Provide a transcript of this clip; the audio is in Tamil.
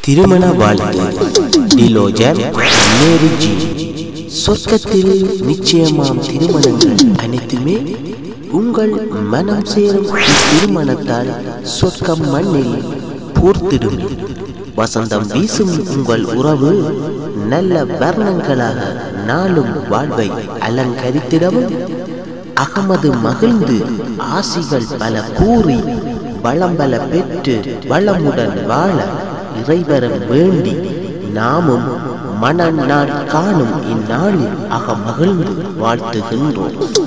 திருமண வாழ்த்து டிலோஜர் மேரிஜி சொர்க்கத்தில் நிச்சயமாம் திருமணங்கள் அனைத்துமே உங்கள் மனம் சேரும் திருமணத்தால் சொர்க்கம் மண்ணில் பூர்த்திடும் வசந்தம் வீசும் உங்கள் உறவு நல்ல வர்ணங்களாக நாளும் வாழ்வை அலங்கரித்திடவும் அகமது மகிழ்ந்து ஆசிகள் பல கூறி வளம் பல பெற்று வளமுடன் வாழ இறைவரம் வேண்டி நாமும் மன நாள் காணும் இந்நாளில் அகமகிழ்ந்து வாழ்த்துகின்றோம்